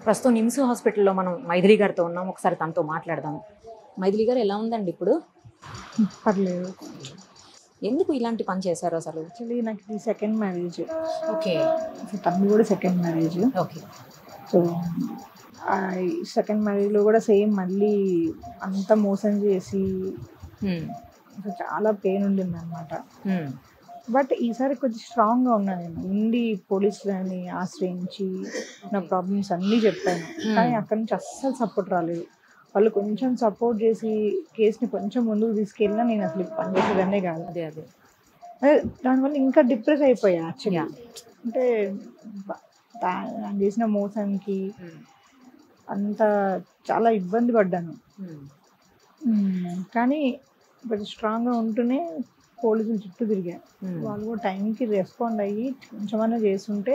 ప్రస్తుతం నిమ్స్ హాస్పిటల్లో మనం మైథిలి గారితో ఉన్నాం ఒకసారి తనతో మాట్లాడదాం మైథిలి గారు ఎలా ఉందండి ఇప్పుడు పర్లేదు ఎందుకు ఇలాంటి పని చేశారు అసలు యాక్చువల్లీ నాకు ఇది సెకండ్ మ్యారేజ్ ఓకే తమ్మి కూడా second marriage okay so second మ్యారేజ్లో కూడా సేమ్ మళ్ళీ అంత మోసం చేసి అసలు చాలా పెయిన్ ఉండింది అనమాట బట్ ఈసారి కొంచెం స్ట్రాంగ్గా ఉన్నాను నేను ఉండి పోలీసులని ఆశ్రయించి నా ప్రాబ్లమ్స్ అన్నీ చెప్పాను కానీ అక్కడి నుంచి అస్సలు సపోర్ట్ రాలేదు వాళ్ళు కొంచెం సపోర్ట్ చేసి కేసుని కొంచెం ముందుకు తీసుకెళ్ళినా నేను అసలు పనిచేసేదన్నే కాదు అదే అదే అదే దానివల్ల ఇంకా డిప్రెస్ అయిపోయా యాక్చువల్లీ Yeah. అంటే బ- దా- ఆయన చేసిన మోసానికి అంత చాలా ఇబ్బంది పడ్డాను మ్మ్. కానీ కొంచెం స్ట్రాంగ్గా ఉంటూనే పోలీసులు చుట్టూ తిరిగా వాళ్ళు కూడా టైంకి రెస్పాండ్ అయ్యి కొంచెమన్నా చేస్తుంటే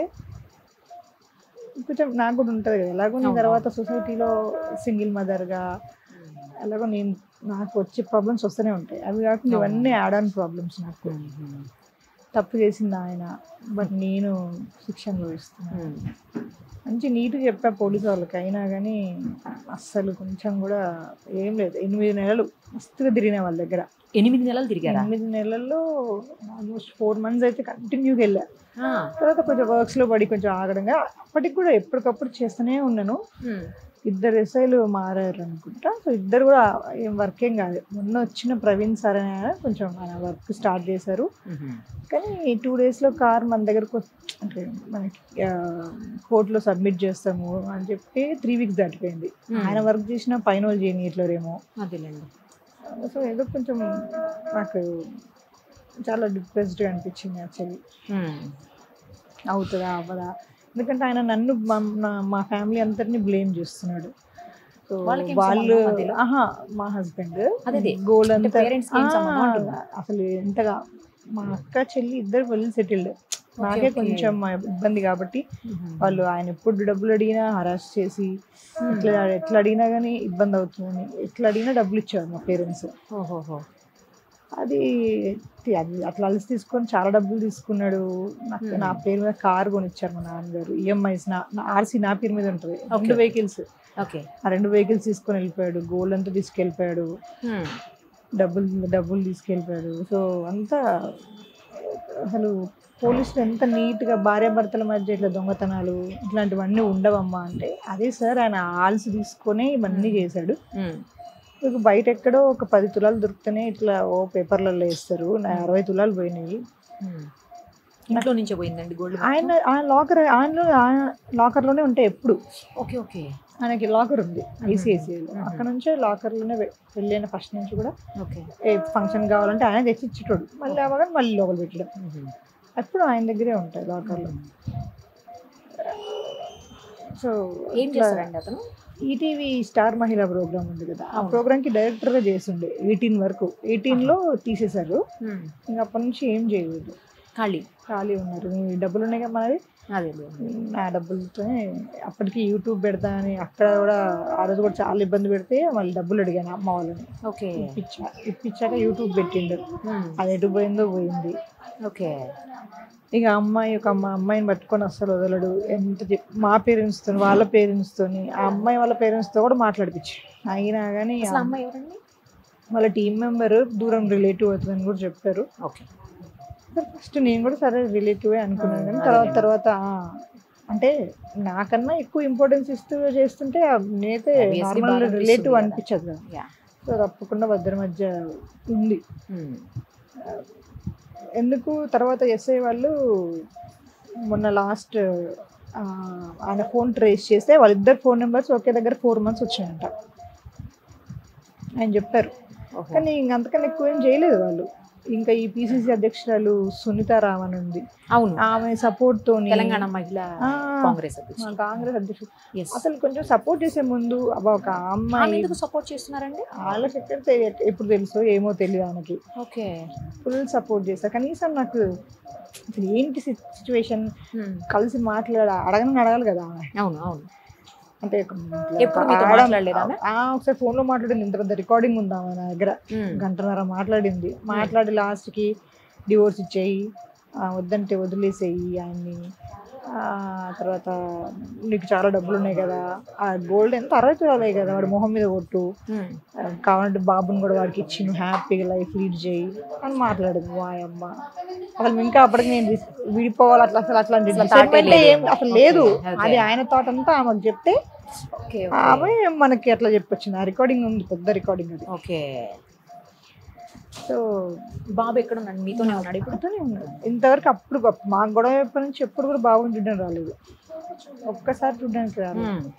కొంచెం నాకు కూడా ఉంటుంది కదా ఎలాగో నేను అవును. తర్వాత సొసైటీలో సింగిల్ మదర్గా ఎలాగో నేను నాకు వచ్చే ప్రాబ్లమ్స్ వస్తూనే ఉంటాయి అవి కాకుండా అవును. ఇవన్నీ యాడ్ ఆన్ ప్రాబ్లమ్స్ నాకు తప్పు చేసింది ఆయన బట్ నేను శిక్షణ ఇస్తున్నాను మంచి నీట్గా చెప్పా పోలీసు వాళ్ళకి అయినా కానీ అస్సలు కొంచెం కూడా ఏం లేదు ఎనిమిది నెలలు మస్తుగా తిరిగిన వాళ్ళ దగ్గర ఎనిమిది నెలలు తిరిగారా ఎనిమిది నెలల్లో ఆల్మోస్ట్ ఫోర్ మంత్స్ అయితే కంటిన్యూగా వెళ్ళా ఆ. తర్వాత కొంచెం వర్క్స్లో పడి కొంచెం ఆగడంగా అప్పటికి కూడా ఎప్పటికప్పుడు చేస్తూనే ఉన్నాను ఇద్దరు ఎస్ఐలు మారారు అనుకుంటా సో ఇద్దరు కూడా ఏం వర్క్ ఏం కాదు మొన్న వచ్చిన ప్రవీణ్ సార్ అనే ఆయన కొంచెం ఆయన వర్క్ స్టార్ట్ చేశారు కానీ టూ డేస్లో కార్ మన దగ్గరకు వస్- అంటే మనకి కోర్టులో సబ్మిట్ చేస్తాము అని చెప్పి త్రీ వీక్స్ దాటిపోయింది ఆయన వర్క్ చేసిన పైన వాళ్ళు చేయనీయట్లేరేమో అదేలేండి సో ఏదో కొంచెం నాకు చాలా డిప్రెస్డ్గా అనిపించింది యాక్చువల్లీ అవుతుందా అవ్వదా ఎందుకంటే ఆయన నన్ను మా- నా- మా ఫ్యామిలీ అందరినీ బ్లేమ్ చేస్తున్నాడు సో వాళ్ళకేం వాళ్ళు సంబంధం మధ్యలో? ఆహా మా హస్బెండ్ అదేదే. గోల్ అంటే అంతా parents కి ఏం సంబంధం ఆ, అంటున్నా? అసలు ఎంతగా మా అక్క చెల్లి ఇద్దరు వెళ్ళి సెటిల్డ్ నాకే okay. కొంచెం ఇబ్బంది కాబట్టి వాళ్ళు ఆయన ఎప్పుడు డబ్బులు అడిగినా హరాస్ చేసి ఎట్లా ఎట్లా అడిగినా కానీ ఇబ్బంది అవుతుందని ఎట్లా అడిగినా డబ్బులు ఇచ్చారు మా పేరెంట్స్ ఓహోహో అది అది అట్లా అలసి తీసుకొని చాలా డబ్బులు తీసుకున్నాడు నాకు Hmm. నా పేరు మీద కార్ కొనిచ్చారు మా నాన్నగారు ఈఎంఐస్ నా ఆర్సీ నా పేరు మీద ఉంటుంది రెండు Okay. వెహికల్స్ ఓకే ఆ రెండు వెహికల్స్ తీసుకొని వెళ్ళిపోయాడు గోల్డ్ అంతా తీసుకెళ్ళిపోయాడు డబ్బులు డబ్బులు తీసుకెళ్ళిపోయాడు సో అంతా అసలు పోలీసులు ఎంత నీట్గా భార్యాభర్తల మధ్య ఇట్లా దొంగతనాలు ఇట్లాంటివన్నీ ఉండవమ్మా అంటే అదే సార్ ఆయన ఆల్సి తీసుకొని ఇవన్నీ చేశాడు మీకు బయట ఎక్కడో ఒక పది తులాలు దొరికితేనే ఇట్లా ఓ పేపర్లలో వేస్తారు నా అరవై తులాలు పోయినాయి ఇంట్లో నుంచే పోయిందండి గోల్డ్ ఆయన ఆయన లాకర్ ఆయనలో ఆయన లాకర్లోనే ఉంటాయి ఎప్పుడు ఓకే ఓకే ఆయనకి లాకర్ ఉంది ఐసిఐసిఐలో Mhm. అక్కడ నుంచే లాకర్లోనే వె- వెళ్ళిన ఫస్ట్ నుంచి కూడా ఓకే ఏ ఫంక్షన్ కావాలంటే ఆయన తెచ్చి ఇచ్చేటోడు మళ్ళీ అవ్వగానే మళ్ళీ లోపల పెట్టడం ఎప్పుడు ఆయన దగ్గరే ఉంటాయి లాకర్లో సో ఏం చేస్తారండి అతను ఈటీవీ స్టార్ మహిళా ప్రోగ్రామ్ ఉంది కదా ఆ అవును. ప్రోగ్రామ్ కి డైరెక్టర్ గా చేస్తుండే ఎయిటీన్ వరకు ఎయిటీన్ లో తీసేశారు ఇంకా అప్పటి నుంచి ఏం చేయలేదు ఖాళీ ఖాళీ ఉన్నారు మీ డబ్బులు ఉన్నాయి కదా మనది అదే నా డబ్బులతోనే అప్పటికి యూట్యూబ్ పెడతా అని అక్కడ కూడా ఆ రోజు కూడా చాలా ఇబ్బంది పెడితే మళ్ళీ డబ్బులు అడిగాను అమ్మ వాళ్ళని ఓకే ఇప్పించా ఇప్పించాక యూట్యూబ్ పెట్టిండు అది ఎటు పోయిందో పోయింది ఓకే ఇక అమ్మాయి ఒక అమ్మ అమ్మాయిని పట్టుకొని అస్సలు వదలడు ఎంత చెప్- మా పేరెంట్స్తో వాళ్ళ పేరెంట్స్తో ఆ అమ్మాయి వాళ్ళ పేరెంట్స్తో కూడా మాట్లాడిపించి అయినా కానీ అసలు అమ్మాయి ఎవరండి వాళ్ళ టీం మెంబర్ దూరం రిలేటివ్ అవుతుందని కూడా చెప్పారు ఓకే ఫస్ట్ నేను కూడా సరే రిలేటివే అనుకున్నాను కానీ తర్వాత తర్వాత ఆ, అంటే నాకన్నా ఎక్కువ ఇంపార్టెన్స్ ఇస్తూ చేస్తుంటే ఆ నేనైతే Obviously నార్మల్ బాగా రిలేటివ్ అనిపిస్తుంది కదా. అనిపించదు కదా యా సో తప్పకుండా వద్దరి మధ్య ఉంది ఎందుకు తర్వాత ఎస్ఐ వాళ్ళు మొన్న లాస్ట్ ఆయన ఫోన్ ట్రేస్ చేస్తే వాళ్ళిద్దరు ఫోన్ నెంబర్స్ ఒకే దగ్గర ఫోర్ మంత్స్ వచ్చాయంట ఆయన చెప్పారు ఓకే కానీ ఇంక అంతకన్నా ఎక్కువ ఏం చేయలేదు వాళ్ళు ఇంకా ఈ పిసిసి అధ్యక్షురాలు సునీత రామన్ ఉంది అవును ఆమె సపోర్ట్ తోని తెలంగాణ మహిళా ఆ, కాంగ్రెస్ మా అధ్యక్షుడు కాంగ్రెస్ అధ్యక్షుడు ఎస్ అసలు కొంచెం సపోర్ట్ చేసే ముందు అబ్బా ఒక ఆమె అమ్మాయి ఎందుకు సపోర్ట్ చేస్తున్నారండి వాళ్ళకి ఎక్కడ తె- ఎప్పుడు తెలుసో ఏమో తెలియదు ఆమెకి ఓకే ఫుల్ సపోర్ట్ చేస్తా కనీసం నాకు అసలు ఏంటి సిచ్యువేషన్ కలిసి మాట్లాడ అడగని అడగాలి కదా ఆమె అవును అవును అంటే ఒక ఇట్లా ఎప్పుడు మీతో ఆడ- మాట్లాడలేదా ఆమె? ఆ, ఒకసారి ఫోన్ లో మాట్లాడింది ఇంత పెద్ద రికార్డింగ్ ఉంది ఆమె నా దగ్గర గంటన్నర మాట్లాడింది మాట్లాడి లాస్ట్కి డివోర్స్ ఇచ్చేయి ఆ, వద్దంటే వదిలేసేయి ఆయన్ని ఆ తర్వాత నీకు చాలా డబ్బులు ఉన్నాయి కదా ఆ గోల్డ్ ఎంత అరవై తులాలే కదా వాడు మొహం మీద కొట్టు ఉమ్. ఆ, కావాలంటే బాబుని కూడా వాడికి ఇచ్చి నువ్వు హ్యాపీగా లైఫ్ లీడ్ చేయి అని మాట్లాడింది వాయమ్మ అసలు ఇంకా అప్పటికి నేను dis- విడిపోవాలి అట్లా అసలు అట్లాంటి అసలు thought ఏ discernment లేదు. ఏం అసలు లేదు Okay, okay. అది ఆయన థాట్ అంతా ఆమెకు చెప్తే ఓకే ఆమె మనకి అట్లా చెప్పొచ్చింది ఆ రికార్డింగ్ ఉంది పెద్ద రికార్డింగ్ అది ఓకే సో బాబు ఎక్కడ ఉన్నాడు మీతోనే ఉన్నాడు ఇప్పుడు అతనే ఉన్నాడు ఇంతవరకు అప్పుడు గొప్ప- మాకు గొడవ ఎప్పటి నుంచి ఎప్పుడు కూడా బాబుని చూడడానికి రాలేదు ఒక్కసారి చూడడానికి రాలేదు ఉమ్.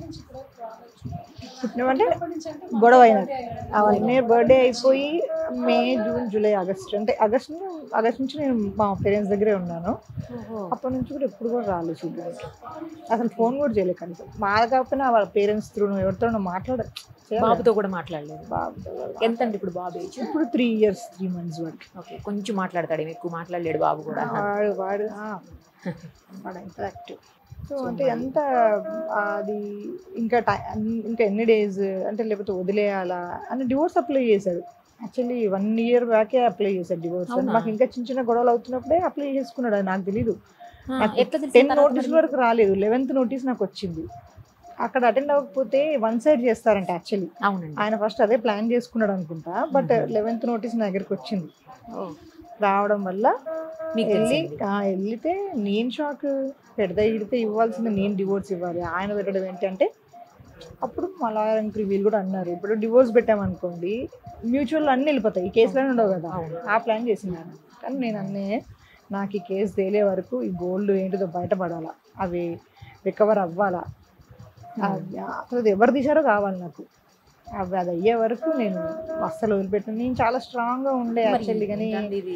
పుట్టినమంటే గొడవ అయినది ఆ వన్ ఇయర్ బర్త్డే అయిపోయి మే జూన్ జూలై ఆగస్ట్ అంటే ఆగస్ట్ ఆగస్ట్ నుంచి నేను మా పేరెంట్స్ దగ్గరే ఉన్నాను అప్పటి నుంచి కూడా ఎప్పుడు కూడా రాలేదు చూడడానికి అసలు ఫోన్ కూడా చేయలేదు కనీసం మా కాకపోయినా వాళ్ళ పేరెంట్స్ త్రూ ఎవరితో మాట్లాడ బాబుతో కూడా మాట్లాడలేదు బాబుతో ఎంత అండి ఇప్పుడు బాబు ఏజ్ ఇప్పుడు త్రీ ఇయర్స్ త్రీ మంత్స్ వరకు ఓకే కొంచెం మాట్లాడతాడు ఏమి ఎక్కువ మాట్లాడలేడు బాబు కూడా వాడు వాడు ఆ, వాడు ఎంత యాక్టివ్ సో అంటే ఎంత అది ఇంకా టై ఇంకా ఎన్ని డేస్ అంటే లేకపోతే వదిలేయాలా అని డివోర్స్ అప్లై చేశాడు యాక్చువల్లీ వన్ ఇయర్ బ్యాకే అప్లై చేశాడు డివోర్స్ అవునా? మాకు ఇంకా చిన్న చిన్న గొడవలు అవుతున్నప్పుడే అప్లై చేసుకున్నాడు అది నాకు తెలీదు ఆ, నాకు ఎట్లా తెలిసింది టెన్ తర్వాత నోటీస్ మరి? వరకు రాలేదు లెవెన్త్ నోటీస్ నాకు వచ్చింది అక్కడ అటెండ్ అవ్వకపోతే వన్ సైడ్ చేస్తారంట యాక్చువల్లీ అవునండి ఆయన ఫస్ట్ అదే ప్లాన్ చేసుకున్నాడు అనుకుంటా బట్ Mhm. లెవెన్త్ నోటీస్ నా దగ్గరికి వచ్చింది ఓ, రావడం వల్ల మీకు వెళ్ళి తెలిసింది ఆ, వెళ్తే నేను షాక్ పెడితే ఇడితే ఇవ్వాల్సింది నేను డివోర్స్ ఇవ్వాలి ఆయన పెట్టడం ఏంటంటే అప్పుడు మా లాయర్ అంకుల్ వీళ్ళు కూడా అన్నారు ఇప్పుడు డివోర్స్ పెట్టామనుకోండి మ్యూచువల్ అన్నీ వెళ్ళిపోతాయి ఈ కేసులోనే ఉండవు కదా అవును. ఆ ప్లాన్ చేసినాను కానీ నేను అన్నే నాకు ఈ కేసు తేలే వరకు ఈ గోల్డ్ ఏంటిదో బయటపడాలా అవి రికవర్ అవ్వాలా అది- అసలు ఎవరు తీశారో కావాలి నాకు అవి అది అయ్యే వరకు నేను అస్సలు వదిలిపెట్టాను నేను చాలా స్ట్రాంగ్గా ఉండే మరి యాక్చువల్లీ కానీ ఏంటండి ఇది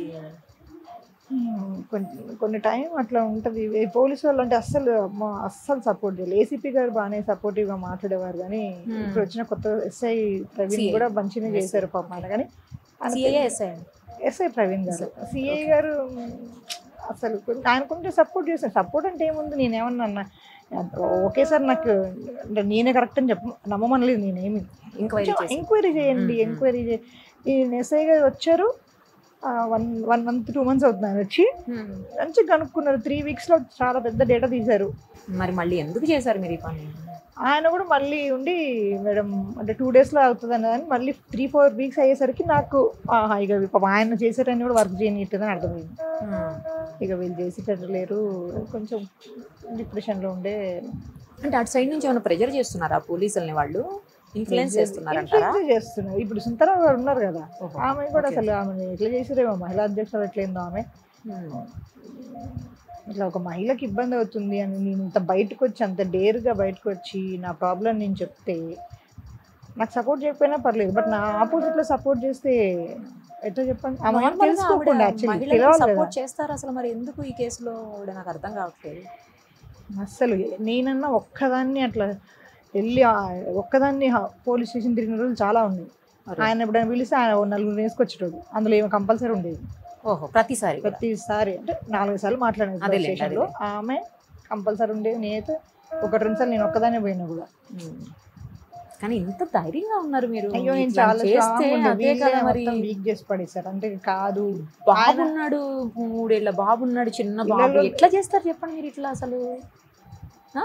మ్మ్. కొన్ని కొన్ని టైం అట్లా ఉంటుంది ఈ పోలీసు వాళ్ళు అంటే అస్సలు అమ్మో, అస్సలు సపోర్ట్ చేయాలి ఏసీపీ గారు బాగానే సపోర్టివ్ గా మాట్లాడేవారు కానీ Hmm. ఇప్పుడు వచ్చిన కొత్త ఎస్ఐ ప్రవీణ్ CI. కూడా మంచిగా చేశారు పాపం ఆయన కానీ సిఐఎస్ఐ ఎస్ఐ ప్రవీణ్ గారు సిఐ గారు మ్, అసలు కొంచెం ఆయనకుంటే సపోర్ట్ చేశారు సపోర్ట్ అంటే ఏముంది నేనేమన్నా అన్నా ఒకేసారి నాకు అంటే నేనే కరెక్ట్ అని చెప్ప నమ్మమనలేదు నేనేమి ఎంక్వైరీ చేసి ఎంక్వైరీ చేయండి మ్మ్. ఎంక్వైరీ చే ఈ ఎస్ఐ గారు వచ్చారు one one month two months అవుతుంది ఆయన వచ్చి హ్మ్. మంచిగా కనుక్కున్నారు త్రీ వీక్స్లో చాలా పెద్ద డేటా తీశారు మరి మళ్ళీ ఎందుకు చేశారు మీరు ఈ పని ఆయన కూడా మళ్ళీ ఉండి మేడం అంటే టూ డేస్లో అవుతుంది అన్నదని మళ్ళీ త్రీ ఫోర్ వీక్స్ అయ్యేసరికి నాకు ఆహా, ఇక పాపం ఆయన చేశారని కూడా వర్క్ చేయనిట్టుందని అర్థమైంది హ్మ్. ఇక వీళ్ళు చేసేటట్టు లేరు కొంచెం డిప్రెషన్లో ఉండే అంటే అటు సైడ్ నుంచి ఏమైనా ప్రెజర్ చేస్తున్నారా పోలీసుల్ని వాళ్ళు ఇన్ఫ్లుయెన్స్ చేస్తున్నారంటారా Influence చేస్తున్నారు ఇప్పుడు సుందరరావు గారు ఉన్నారు కదా ఓహో. ఆమె కూడా Okay. అసలు ఆమె ఎట్లా చేసారేమో మహిళా అధ్యక్షులు ఎట్లయిందో ఆమె హ్మ్. ఇట్లా ఒక మహిళకి ఇబ్బంది అవుతుంది అని నేను ఇంత బయటకు వచ్చి అంత డేర్గా బయటకు వచ్చి నా ప్రాబ్లం నేను చెప్తే నాకు సపోర్ట్ చేయకపోయినా పర్లేదు బట్ నా ఆపోజిట్లో సపోర్ట్ చేస్తే ఎట్లా చెప్పండి ఆ మహిళ Normal గా తెలుసుకోకుండా ఆవిడ యాక్చువల్లీ మహిళలకు తెలియాలి కదా సపోర్ట్ చేస్తారు అసలు మరి ఎందుకు ఈ కేసులో ఆవిడ నాకు అర్థం కావట్లేదు అస్సలు నేనన్నా ఒక్కదాన్ని అట్లా వెళ్ళి ఆ ఒక్కదాన్ని పోలీస్ స్టేషన్ తిరిగిన రోజులు చాలా ఉన్నాయి అరే. ఆయన ఎప్పుడైనా పిలిస్తే ఆయన ఓ నలుగురు వేసుకొచ్చేటోడు అందులో ఏమో కంపల్సరీ ఉండేది ఓహో ప్రతిసారి కూడా. ప్రతిసారి అంటే నాలుగు సార్లు మాట్లాడేది అదేలే, పోలీస్ స్టేషన్లో ఆమె కంపల్సరీ ఉండేది నేనైతే ఒక రెండు సార్లు నేను ఒక్కదానే పోయినా కూడా హ్మ్. కానీ ఇంత ధైర్యంగా ఉన్నారు మీరు అయ్యో నేను ఇట్లా చాలా చేస్తే అదే కదా మరి వీక్ చేసి పడేశారు అంటే కాదు బాబున్నాడు మూడేళ్ల బాబున్నాడు చిన్న బాబు పిల్లలు- ఎట్లా చేస్తారు చెప్పండి మీరు ఇట్లా అసలు ఆ?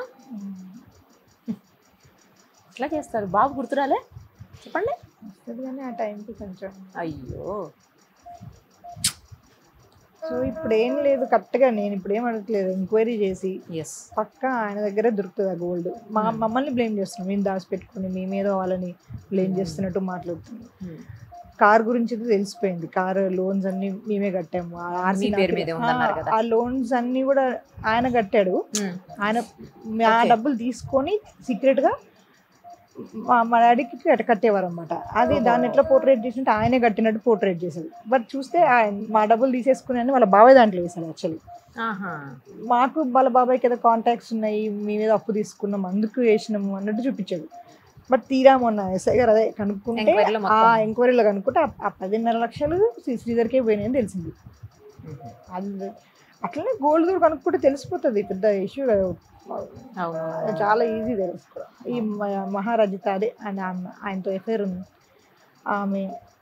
ఎట్లా చేస్తారు బాబు గుర్తురాలే చెప్పండి వస్తుంది కానీ ఆ టైంకి కొంచెం అయ్యో సో ఇప్పుడు ఏం లేదు కరెక్ట్గా నేను ఇప్పుడు ఏం అడగట్లేదు ఎంక్వైరీ చేసి ఎస్ పక్కా ఆయన దగ్గరే దొరుకుతుంది ఆ గోల్డ్ మా మమ్మల్ని బ్లేమ్ చేస్తున్నాం మేము దాచిపెట్టుకుని మేమేదో వాళ్ళని బ్లేమ్ చేస్తున్నట్టు మాట్లాడుతున్నాం కార్ గురించి అయితే తెలిసిపోయింది కార్ లోన్స్ అన్ని మేమే కట్టాము ఆ RC మీ పేరు నాకు- మీదే ఉందన్నారు ఆ, కదా. ఆ లోన్స్ అన్ని కూడా ఆయన కట్టాడు ఆయన ఆ Okay. డబ్బులు తీసుకొని సీక్రెట్ గా మా మా డాడీకి కట్- కట్టేవారు అనమాట అది ఓహో. దాన్ని ఎట్లా పోర్ట్రేట్ చేసింటే ఆయనే కట్టినట్టు పోర్ట్రేట్ చేసేది బట్ చూస్తే ఆయన మా డబ్బులు తీసేసుకుని అని వాళ్ళ బాబాయ్ దాంట్లో వేశాడు యాక్చువల్లీ ఆహా మాకు వాళ్ళ బాబాయ్కి ఏదో కాంటాక్ట్స్ ఉన్నాయి మీ మీద అప్పు తీసుకున్నాం అందుకు వేసినాము అన్నట్టు చూపించాడు బట్ తీరా మొన్న ఎస్ఐ గారు అదే కనుక్కుంటే Enquiry లో ఆ మొత్తం. ఎంక్వైరీలో కనుక్కుంటే ఆ- ఆ పదిన్నర లక్షలు శ్రీ- శ్రీధర్కే పోయినాయని తెలిసింది అది అట్లనే గోల్డ్ కూడా కనుక్కుంటే తెలిసిపోతుంది పెద్ద ఇష్యూ అవును చాలా ఈజీ తెలుసుకోవడం ఈ మ- మహారజిత అదే ఆయన ఆమె- ఆయనతో ఎఫైర్ ఉంది ఆమె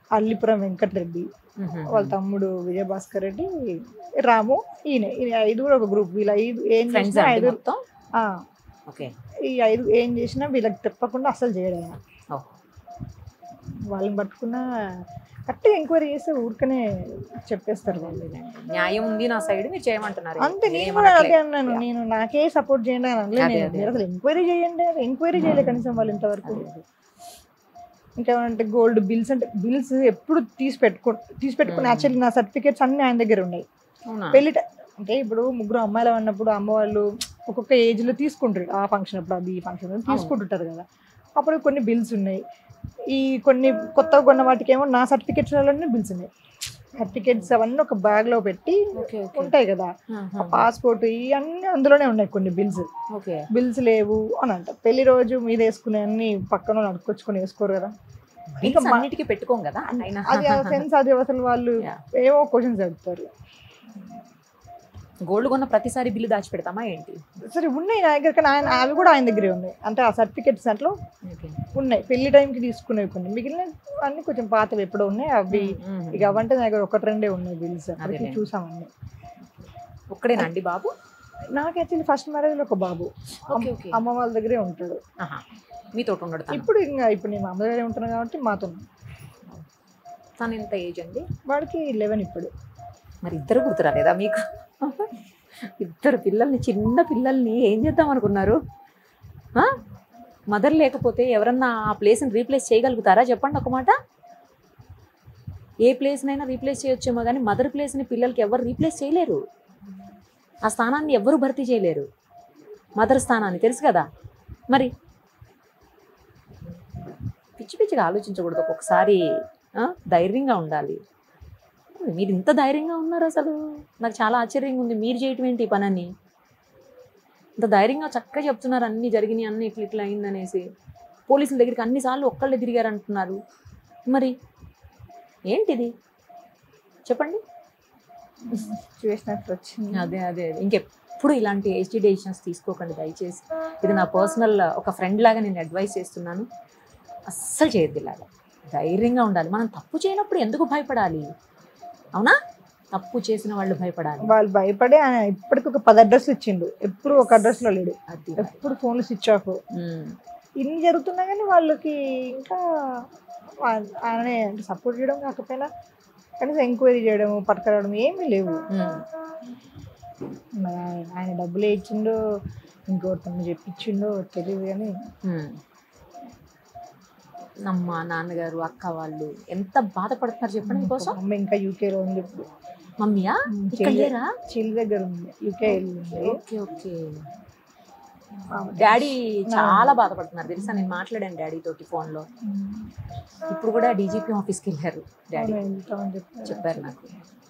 అల్లిపురం వెంకటరెడ్డి మ్మ్. వాళ్ళ తమ్ముడు విజయభాస్కర్ రెడ్డి రాము ఈయన ఈ ఐదు కూడా ఒక గ్రూప్ వీళ్ళ ఐదు ఏం ఫ్రెండ్స్ చేసినా అండి ఐదు మొత్తం ఆ, ఓకే ఈ ఐదు ఏం చేసినా వీళ్ళకి తప్పకుండా అసలు చేయడం ఆయన. ఓ. వాళ్ళని పట్టుకున్న కరెక్ట్గా ఎంక్వైరీ చేస్తే ఊరికనే చెప్పేస్తారు వాళ్ళు న్యాయం ఉంది నా సైడ్ మీరు చేయమంటున్నారు అంతే నేను నేనేం కూడా అదే అనట్లే. అన్నాను నేను నాకే సపోర్ట్ చేయండి అని అనలే అదే, నేను అదే, మీరు అసలు ఎంక్వైరీ చేయండి ఎంక్వైరీ చేయలే కనీసం వాళ్ళు ఇంతవరకు అదే, అదే. ఇంకేమంటే గోల్డ్ బిల్స్ అంటే బిల్స్ ఎప్పుడు తీసి పెట్టుకో తీసి పెట్టుకుని మ్మ్. యాక్చువల్లీ నా సర్టిఫికేట్స్ అన్ని ఆయన దగ్గర ఉన్నాయి అవునా పెళ్లి ట- అంటే ఇప్పుడు ముగ్గురు అమ్మాయిలు అన్నప్పుడు అమ్మ వాళ్ళు ఒక్కొక్క ఏజ్ లో తీసుకుంటారు ఆ ఫంక్షన్ అప్పుడు అది ఈ ఫంక్షన్ తీసుకుంటుంటారు కదా అప్పుడు కొన్ని బిల్స్ ఉన్నాయి ఈ కొన్ని కొత్తగా కొన్న వాటికి ఏమో నా సర్టిఫికెట్స్లోనే బిల్స్ ఉన్నాయి సర్టిఫికెట్స్ అవన్నీ ఒక బ్యాగ్ లో పెట్టి ఓకే ఓకే ఉంటాయి కదా ఆహా. పాస్పోర్ట్ ఇవన్నీ అందులోనే ఉన్నాయి కొన్ని బిల్స్ ఓకే బిల్స్ లేవు అని అంట పెళ్లి రోజు మీద వేసుకునే అన్ని పక్కన వాళ్ళు అడుక్కొచ్చుకొని వేసుకోరు కదా బిల్స్ మా- అన్నిటికీ పెట్టుకోం కదా అయినా అది సెన్స్ అది అసలు వాళ్ళు Yeah. ఏవో క్వశ్చన్స్ అడుగుతారు గోల్డ్ కొన్న ప్రతిసారి బిల్లు దాచి పెడతామా ఏంటి సరే ఉన్నాయి నా దగ్గర కానీ ఆయన అవి కూడా ఆయన దగ్గరే ఉన్నాయి అంటే ఆ సర్టిఫికెట్స్ దాంట్లో ఓకే ఉన్నాయి పెళ్లి టైంకి తీసుకునేవి కొన్ని మిగిలిన అన్ని కొంచెం పాతవి ఎప్పుడో ఉన్నాయి అవి ఇక అవంటే నా దగ్గర ఒకటి రెండే ఉన్నాయి బిల్స్ అప్పటికి అదేలే. చూసామన్ని ఒక్కడేనా అండి బాబు నాకు యాక్చువల్లీ ఫస్ట్ మ్యారేజ్ ఒక బాబు అమ్- ఓకే ఓకే అమ్మ వాళ్ళ దగ్గరే ఉంటాడు ఆహా. మీతో ఉండడు తను ఇప్పుడు ఇంకా ఇప్పుడు నేను అమ్మ దగ్గరే ఉంటున్నాను కాబట్టి మాతో తను ఎంత ఏజ్ అండి వాడికి లెవెన్ ఇప్పుడు మరి ఇద్దరు గుర్తురాలేదా మీకు ఇద్దరు పిల్లల్ని చిన్న పిల్లల్ని ఏం చేద్దాం అనుకున్నారు మదర్ లేకపోతే ఎవరన్నా ఆ ప్లేస్ని రీప్లేస్ చేయగలుగుతారా చెప్పండి ఒక మాట ఏ ప్లేస్నైనా రీప్లేస్ చేయొచ్చేమో కానీ మదర్ ప్లేస్ని పిల్లలకి ఎవరు రీప్లేస్ చేయలేరు ఆ స్థానాన్ని ఎవరు భర్తీ చేయలేరు మదర్ స్థానాన్ని తెలుసు కదా మరి పిచ్చి పిచ్చిగా ఆలోచించకూడదు ఒక్కొక్కసారి ఆ, ధైర్యంగా ఉండాలి మీరు ఇంత ధైర్యంగా ఉన్నారు అసలు నాకు చాలా ఆశ్చర్యంగా ఉంది మీరు చేయటం ఏంటి ఈ పనని ఇంత ధైర్యంగా చక్కగా చెప్తున్నారు అన్ని జరిగినాయి అన్ని ఇట్లా ఇట్లా అయిందనేసి పోలీసుల దగ్గరికి అన్నిసార్లు ఒక్కళ్ళే తిరిగారు అంటున్నారు మరి ఏంటిది చెప్పండి సిచ్యువేషన్ అట్లా వచ్చింది అదే అదే అదే ఇంకెప్పుడు ఇలాంటి హెచ్డి డెసిషన్స్ తీసుకోకండి దయచేసి ఇది నా పర్సనల్ ఒక ఫ్రెండ్ లాగా నేను అడ్వైస్ చేస్తున్నాను అస్సలు చేయొద్దు ఇలాగా ధైర్యంగా ఉండాలి మనం తప్పు చేయనప్పుడు ఎందుకు భయపడాలి అవునా తప్పు చేసిన వాళ్ళు భయపడాలి వాళ్ళు భయపడి ఆయన ఇప్పటికి ఒక పది అడ్రస్లు ఇచ్చిండు ఎప్పుడు ఒక అడ్రస్ లో లేడు అది ఎప్పుడు ఫోన్లు స్విచ్ ఆఫ్ ఉమ్. ఇన్ని జరుగుతున్నా కానీ వాళ్ళకి ఇంకా వా- ఆయనే అంటే సపోర్ట్ చేయడం కాకపోయినా కనీసం ఎంక్వైరీ చేయడం పట్టుకురావడం ఏమీ లేవు ఉమ్. మరి ఆయన- ఆయన డబ్బులే ఇచ్చిండో ఇంకోటితో చెప్పించిండో తెలియదు కానీ ఉమ్. అమ్మ నాన్నగారు అక్క వాళ్ళు ఎంత బాధపడుతున్నారు చెప్పండి మీకోసం అమ్మ ఇంకా యూకేలో ఉంది ఇప్పుడు మమ్మీయా ఇక్కడ లేరా చిల్ దగ్గర ఉంది యూకే వెళ్ళింది ఓకే ఓకే డాడీ చాలా బాధపడుతున్నారు తెలుసా నేను మాట్లాడాను డాడీ తోటి ఫోన్ లో ఇప్పుడు కూడా డీజీపీ ఆఫీస్కి వెళ్ళారు డాడీ అవును, వెళ్తామని చెప్పారు చెప్పారు నాకు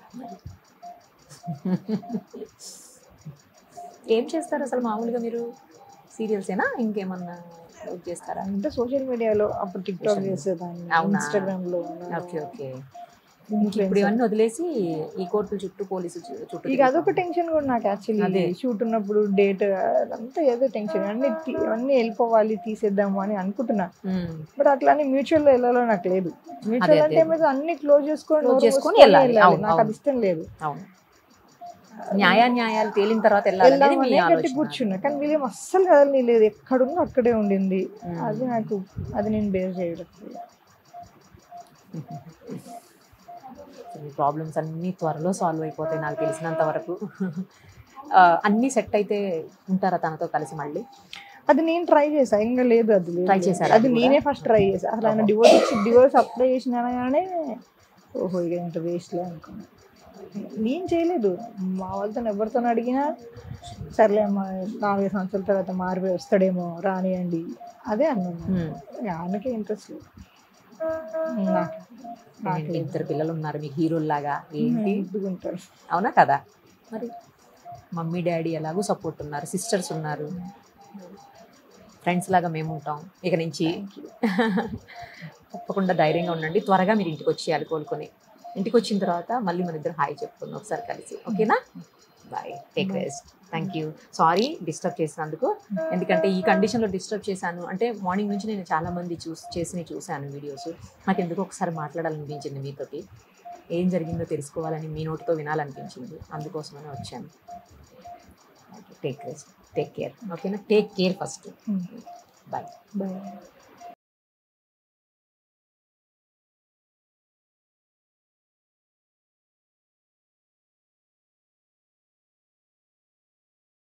ఏం చేస్తారు అసలు మామూలుగా మీరు సీరియల్సేనా ఇంకేమన్నా వర్క్ చేస్తారా అంటే సోషల్ మీడియాలో అప్పుడు టిక్ టాక్ చేసేదాన్ని అవునా? ఇన్స్టాగ్రామ్ లో ఓకే ఓకే influencer. ఇప్పుడు ఇవన్నీ వదిలేసి ఈ కోర్టుల చుట్టూ పోలీసు చు- చుట్టూ ఇక అదొక టెన్షన్ కూడా నాకు యాక్చువల్లీ అదే. షూట్ ఉన్నప్పుడు డేట్ అంతా ఏదో టెన్షన్ అన్ని తీ- అన్ని వెళ్ళిపోవాలి తీసేద్దాము అని అనుకుంటున్నా ఉమ్. బట్ అట్లా అని మ్యూచువల్ లో వెళ్ళాలో నాకు లేదు మ్యూచువల్ అదే, అంటే అదే. మీద అన్ని క్లోజ్ చేసుకొని Close నోరు చేసుకొని మూసుకొని వెళ్ళాలి. వెళ్ళాలి. అవును, నాకు అది అవును. ఇష్టం లేదు అవును న్యాయ న్యాయాలు తేలిన తర్వాత వెళ్ళాలనేది మీ వెళ్దామని గట్టి ఆలోచన కూర్చున్నా కానీ వీళ్ళేం అస్సలు కదలని లేదు ఎక్కడుందో అక్కడే ఉండింది ఉమ్. అది నాకు అది నేను బేర్ చేయడం ఈ ప్రాబ్లమ్స్ అన్ని త్వరలో సాల్వ్ అయిపోతాయి నాకు తెలిసినంత వరకు ఆ, అన్నీ సెట్ అయితే ఉంటారా తనతో కలిసి మళ్ళీ అది నేను ట్రై చేసా ఇంకా లేదు అది లేదు. Try చేశారా అది అది కూడా? నేనే ఫస్ట్ ట్రై చేసా అసలు ఆయన ఓహో. డివోర్స్ ఇచ్చి డివోర్స్ అప్లై చేసినాగానే ఓహో ఇక ఇంత వేస్ట్లే అనుకున్నా నేను చేయలేదు మా వాళ్ళతో ఎవరితో అడిగినా సర్లే అమ్మా నాలుగైదు సంవత్సరాల తర్వాత మారిపోయి వస్తాడేమో రానియండి అదే అన్నాను ఉమ్. ఆయనకే ఇంట్రెస్ట్ లేదు నాకు నాకు ఏంటి, ఇద్దరు పిల్లలు ఉన్నారు మీకు హీరోల్లాగా ఏంటి ఎత్తుకుంటారు అవునా కదా మరి మమ్మీ డాడీ ఎలాగో సపోర్ట్ ఉన్నారు సిస్టర్స్ ఉన్నారు ఫ్రెండ్స్ లాగా మేము ఉంటాం ఇక నుంచి తప్పకుండా ధైర్యంగా ఉండండి త్వరగా మీరు ఇంటికి వచ్చేయాలి కోలుకొని ఇంటికి వచ్చిన తర్వాత మళ్ళీ మన ఇద్దరు హాయ్ చెప్పుకుందాం ఒకసారి కలిసి ఓకేనా bye take Bye. Rest thank you sorry disturb చేసినందుకు ఎందుకంటే ఈ కండిషన్లో డిస్టర్బ్ చేశాను అంటే మార్నింగ్ నుంచి నేను చాలా మంది చూసి చేసి చూశాను వీడియోస్ నాకు ఎందుకు ఒకసారి మాట్లాడాలనిపించింది మీతోటి ఏం జరిగిందో తెలుసుకోవాలని మీ నోటితో వినాలనిపించింది అందుకోసమనే వచ్చాను టేక్ రెస్ట్ టేక్ కేర్ ఓకేనా take care first bye bye